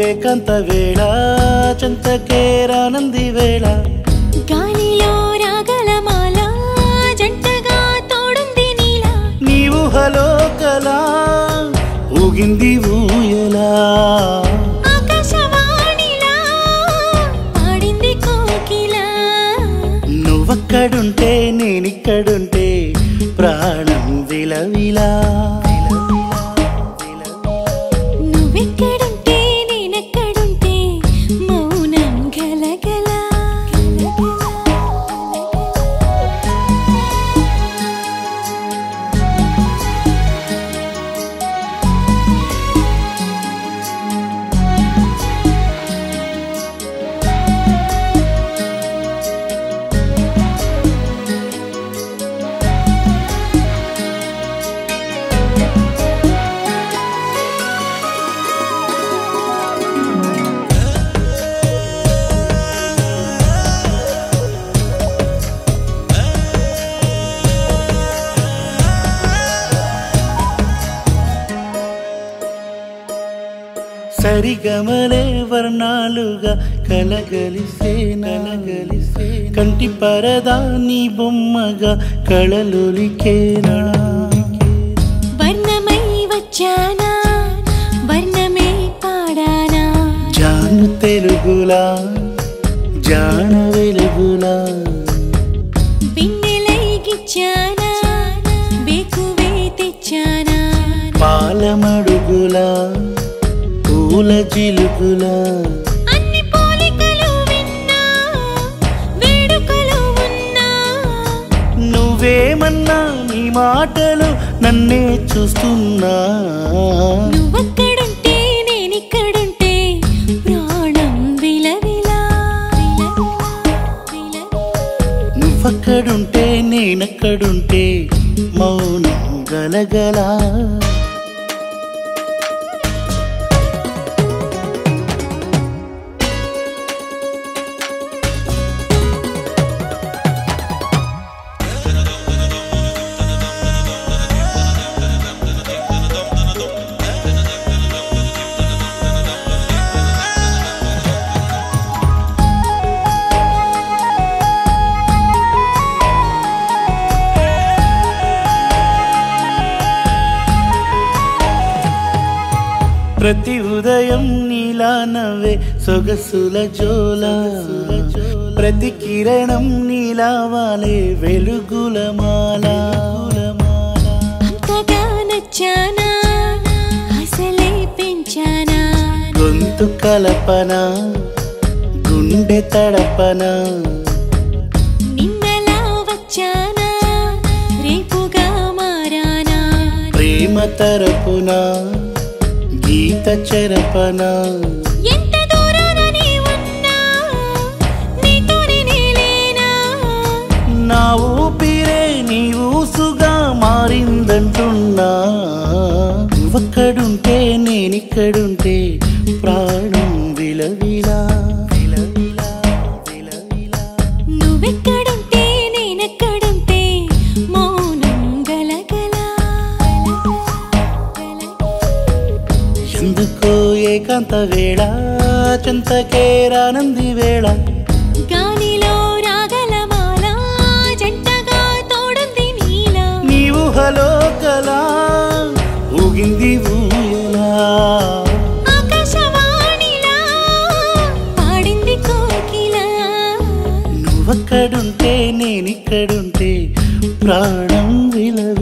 ఏకాంత వేళ చెంతకే రానంది వేళ గాలిలో రాగల మాల జంటగా తోడుంది నీలా నీ ఊహలో కలా ఊగింది ఊయలా ఆకాశవాణిలా పాడింది కోకిలా నువ్వక్కడుంటే నేనిక్కడుంటే ప్రాణం విలవిలా నువ్వెక్కడుంటే నేనెక్కడుంటే మౌనం గలగల సరిగమలే వర్ణాలుగా కలగలిసే నలగలిసే కంటి పరదా నీ బొమ్మగా కళలులికేనా వర్ణమై వచ్చానా వర్ణమే పాడానా జాను తెలుగులా జాన వెలుగులా పిన్నెలై గిచ్చానా బేకువే తెచ్చానా పాలమడుగులా పూల చిలుకులా అన్ని పోలికలు విన్నా వేడుకలు ఉన్నా నువ్వేమన్నా నీ మాటలు నన్నే చూస్తున్నా నువ్వక్కడుంటే నేనిక్కడుంటే ప్రాణం విలవిలా నువ్వక్కడుంటే నేనక్కడుంటే మౌనం గలగలా ప్రతి ఉదయం నీలా నవ్వే సొగసుల జోల ప్రతి కిరణం నీలా వాలే వెలుగుల మాల అంతగా నచ్చానా అసలే పెంచానా గొంతు కలపన గుండె తడపన నిన్నలా వచ్చానా రేపుగా మారానా ప్రేమ తరపున గీత చెరపన ఎంత దూరాన నీ ఉన్నా నీతోనే నేలేనా నా ఊపిరే నీ ఊసుగా మారిందంటున్నా నువ్వక్కడుంటే నేనిక్కడుంటే ప్రాణం విలవిలా విలవిలా విలవిలా నువ్వెక్కడుంటే నేనెక్కడుంటే మౌనం గలగల ఎందుకో ఏకాంత వేళ చెంతకే రానంది వేళ గాలిలో రాగల మాల జంటగా తోడుంది నీలా నీ ఊహలో కలా ఊగింది ఊయలా ఆకాశవాణిలా పాడింది కోకిలా నువ్వక్కడుంటే నేనిక్కడుంటే ప్రాణం విలవిలా